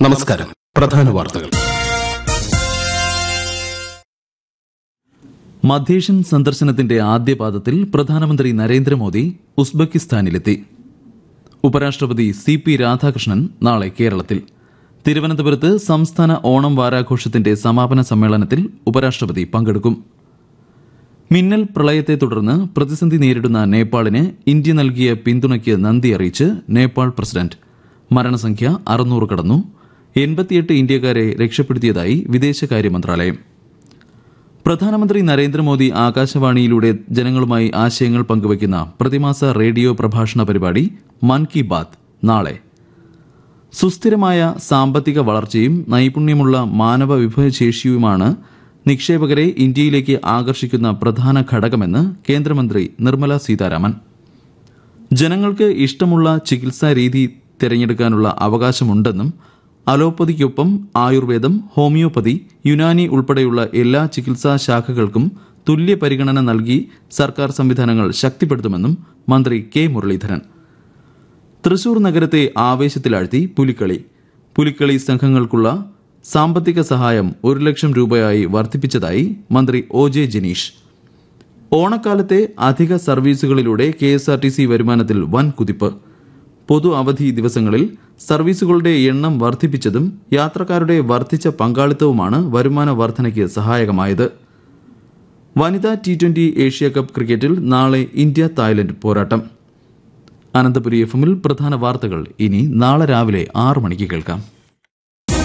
നമസ്കാരം പ്രധാന വാർത്തകൾ മധ്യേഷ്യൻ സന്ദർശനത്തിന്റെ ആദ്യ പാദത്തിൽ പ്രധാനമന്ത്രി നരേന്ദ്രമോദി ഉസ്ബെക്കിസ്ഥാനിലെത്തി ഉപരാഷ്ട്രപതി സി പി രാധാകൃഷ്ണൻ നാളെ കേരളത്തിൽ തിരുവനന്തപുരത്ത് സംസ്ഥാന ഓണം വാരാഘോഷത്തിന്റെ സമാപന സമ്മേളനത്തിൽ ഉപരാഷ്ട്രപതി പങ്കെടുക്കും മിന്നൽ പ്രളയത്തെ തുടർന്ന് പ്രതിസന്ധി നേരിടുന്ന നേപ്പാളിന് ഇന്ത്യ നൽകിയ പിന്തുണയ്ക്ക് നന്ദി അറിയിച്ച് നേപ്പാൾ പ്രസിഡന്റ് മരണസംഖ്യ അറുന്നൂറ് കടന്നു എൺപത്തിയെട്ട് ഇന്ത്യക്കാരെ രക്ഷപ്പെടുത്തിയതായി വിദേശകാര്യ മന്ത്രാലയം പ്രധാനമന്ത്രി നരേന്ദ്രമോദി ആകാശവാണിയിലൂടെ ജനങ്ങളുമായി ആശയങ്ങൾ പങ്കുവയ്ക്കുന്ന പ്രതിമാസ റേഡിയോ പ്രഭാഷണ പരിപാടി മൻ കി ബാത് നാളെ സുസ്ഥിരമായ സാമ്പത്തിക വളർച്ചയും നൈപുണ്യമുള്ള മാനവ വിഭവശേഷിയുമാണ് നിക്ഷേപകരെ ഇന്ത്യയിലേക്ക് ആകർഷിക്കുന്ന പ്രധാന ഘടകമെന്ന് കേന്ദ്രമന്ത്രി നിർമ്മല സീതാരാമൻ ജനങ്ങൾക്ക് ഇഷ്ടമുള്ള ചികിത്സാ രീതി തിരഞ്ഞെടുക്കാനുള്ള അവകാശമുണ്ടെന്നും അലോപ്പതിക്കൊപ്പം ആയുർവേദം ഹോമിയോപ്പതി യുനാനി ഉൾപ്പെടെയുള്ള എല്ലാ ചികിത്സാ ശാഖകൾക്കും തുല്യ പരിഗണന നൽകി സർക്കാർ സംവിധാനങ്ങൾ ശക്തിപ്പെടുത്തുമെന്നും മന്ത്രി കെ മുരളീധരൻ തൃശൂർ നഗരത്തെ ആവേശത്തിലാഴ്ത്തി പുലിക്കളി പുലിക്കളി സംഘങ്ങൾക്കുള്ള സാമ്പത്തിക സഹായം ഒരു ലക്ഷം രൂപയായി വർദ്ധിപ്പിച്ചതായി മന്ത്രി ഒ ജെ ജനീഷ് ഓണക്കാലത്തെ അധിക സർവീസുകളിലൂടെ K S R T C വരുമാനത്തിൽ വൻ കുതിപ്പ് പൊതു അവധി ദിവസങ്ങളിൽ സർവീസുകളുടെ എണ്ണം വർദ്ധിപ്പിച്ചതും യാത്രക്കാരുടെ വർദ്ധിച്ച പങ്കാളിത്തവുമാണ് വരുമാന വർധനയ്ക്ക് സഹായകമായത് വനിതാ ടി ട്വന്റി ഏഷ്യ കപ്പ് ക്രിക്കറ്റിൽ നാളെ ഇന്ത്യ തായ്ലൻഡ് പോരാട്ടം അനന്തപുരി എഫ് എമ്മിൽ പ്രധാന വാർത്തകൾ ഇനി നാളെ രാവിലെ ആറ് മണിക്ക് കേൾക്കാം